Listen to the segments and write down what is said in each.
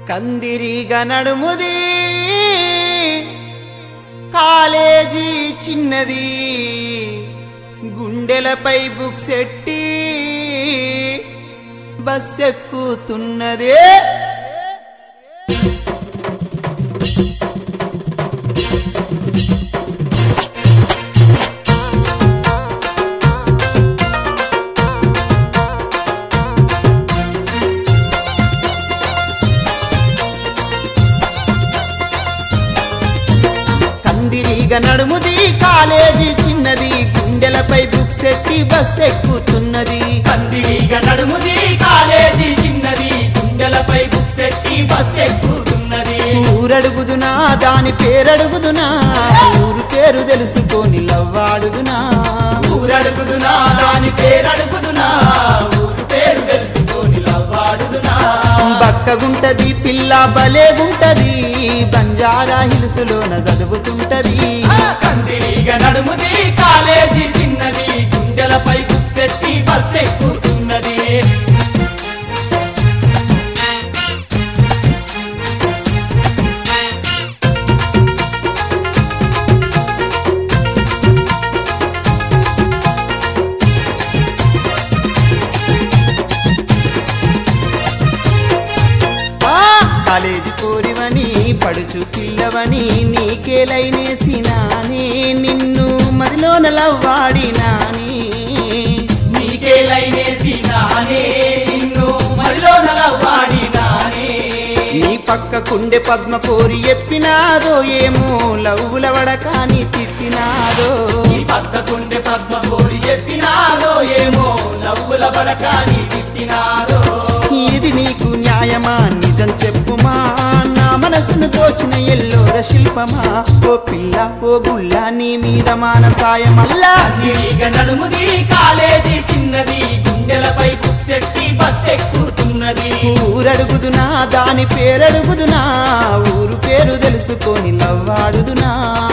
కందిరిగా నడుముది కాలేజీ చిన్నది గుండెలపై బుక్స్ ఎట్టి బస్ ఎక్కుతున్నదే కందిరిగా నడుముది కాలేజీ చిన్నది గుండెలపై బుక్స్ ఎట్టి బస్ ఎక్కుతున్నది కందిరీగా నడుముది కాలేజీ చిన్నది గుండెలపై బుక్స్ ఎట్టి బస్ ఎక్కుతున్నది ఊరడుగుదునా దాని పేరడుగుదునా ఊరు పేరు తెలుసుకొని లవ్వాడుదునా ఊరడుగుదునా దాని పేరడుగుదునా ఊరు పేరు తెలుసుకొని లవ్వాడుదునా బక్కగుంటది పిల్ల భలేగుంటది బంజారా హిల్సులోన చదువుతుంటది కందిరీగా నడుముది కాలేజీ చిన్నది గుండెలపై బుక్స్ ఎట్టి బస్ ఎక్కుతున్నది ఆ, కాలేజీ పోరివని పడుచు పిల్లవని నీకే లైనేసినానే నిన్ను మదిలోన లవ్వాడినానే నీకే లైనేసి నానే నిన్ను మరిలో నలవాడి నానే నీ పక్క కుండె పద్మ పోరి ఎప్పినాదో ఏమో లవ్వుల వడకాని తిట్టినాదో నీ పక్కకుండే పద్మ కోరి చెప్పినాదో ఏమో లవ్వుల బడకాని తిట్టినాదో ఇది నీకు న్యాయమా నిజం చెప్పుమా నా మనసును దోచిన ఎల్లోర శిల్పమా ఓ పిల్ల ఓ గుల్ల నీ మీద మానసాయమల్లా కందిరీగ నడుముది కాలేజీ చిన్నది గుండెలపై బుక్సెట్టి బస్ ఎక్కుతున్నది ఊరడుగుదునా దాని పేరడుగుదునా ఊరు పేరు తెలుసుకొని లవ్వాడుదునా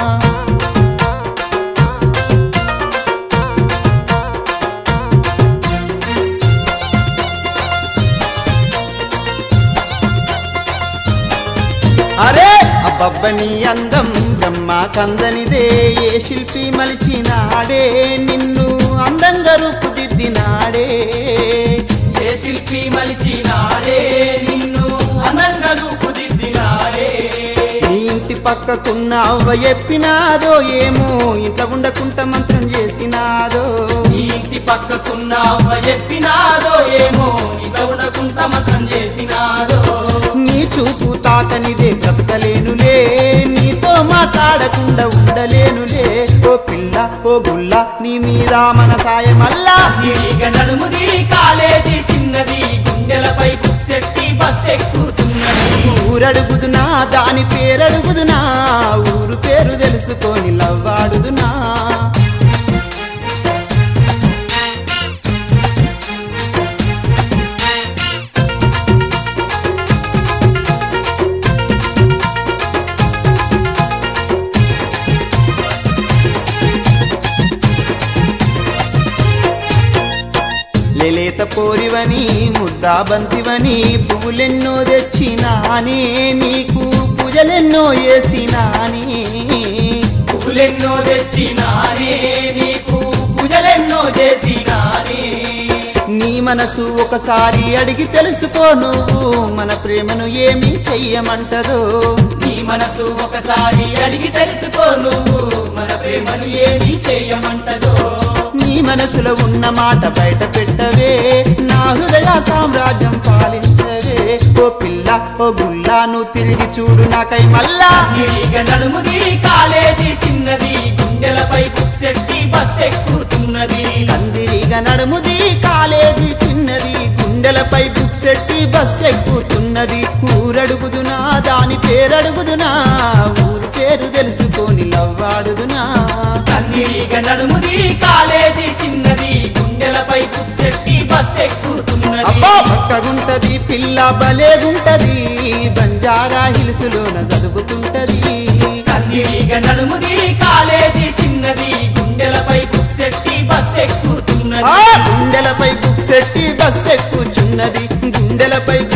అరే అబ్బబ్బని అందం బ్రహ్మ కందనిదే ఏ శిల్పి మలిచినాడే నిన్ను అందంగా రూపుదిద్దినాడే ఏ శిల్పి మలిచినాడే నిన్ను అందంగా రూపుదిద్దినాడే నీ ఇంటి పక్కకున్న అవ్వ చెప్పినాదో ఏమో ఇంట్లో ఉండకుంట మంత్రం చేసినాదో నీ ఇంటి పక్కకున్న అవ్వ చెప్పినాదో ఏమో ఇక ఉండకుంట మతం చేసినాదో నీ చూపు తాకనిదే బ్రతకలేనులే నీతో మాట్లాడకుండా ఉండలేనులే ఓ పిల్ల ఓ గుల్ల నీ మీద మన సాయమల్లా కందిరీగ నడుముది కాలేజీ చిన్నది గుండెలపై బుక్సెట్టి బస్ ఎక్కుతున్నది ఊరడుగుదునా దాని పేరడుగుదునా ఊరు పేరు తెలుసుకొని లవ్వాడుదునా లేలేత పోరివని ముద్దా బంతివని పువ్వులెన్నో తెచ్చినానే నీకు పూజలెన్నో వేసినానే పూలెన్నో తెచ్చినానే నీకు పూజలెన్నో చేసినానే నీ మనసు ఒకసారి అడిగి తెలుసుకో నువ్వు మన ప్రేమను ఏమి చెయ్యమంటదో నీ మనసు ఒకసారి అడిగి తెలుసుకో నువ్వు మన ప్రేమను ఏమి చేయమంటదో నీ మనసులో ఉన్న మాట బయట పెట్టవే నా హృదయ సామ్రాజ్యం పాలించవే ఓ పిల్ల ఓ గుల్లా నువ్వు తిరిగి చూడు నాకై మళ్ళా నిరీగ నడుముది కాలేజీ చిన్నది గుండెలపై బుక్సెట్టి బస్ ఎక్కుతున్నది కందిరిగా నడుముది కాలేజీ చిన్నది గుండెలపై బుక్స్ ఎట్టి బస్ ఎక్కుతున్నది ఊరడుగుదునా దాని పేరడుగుదునా ఊరు పేరు తెలుసుకొని లవ్వాడుదునా కందిరీగ నడుముది కాలేజీ చిన్నది గుండెలపై బుక్సెట్టి బస్ ఎక్కుతున్నది అబ్బా పక్కగుంటది పిల్ల భలేగుంటది బంజారా హిల్సులోన చదువుతుంటది కందిరీగ నడుముది కాలేజీ చిన్నది గుండెలపై బుక్సెట్టి బస్ ఎక్కుతున్నది ఆ గుండెలపై బుక్స్ ఎట్టి బస్ ఎక్కుచున్నది గుండెలపై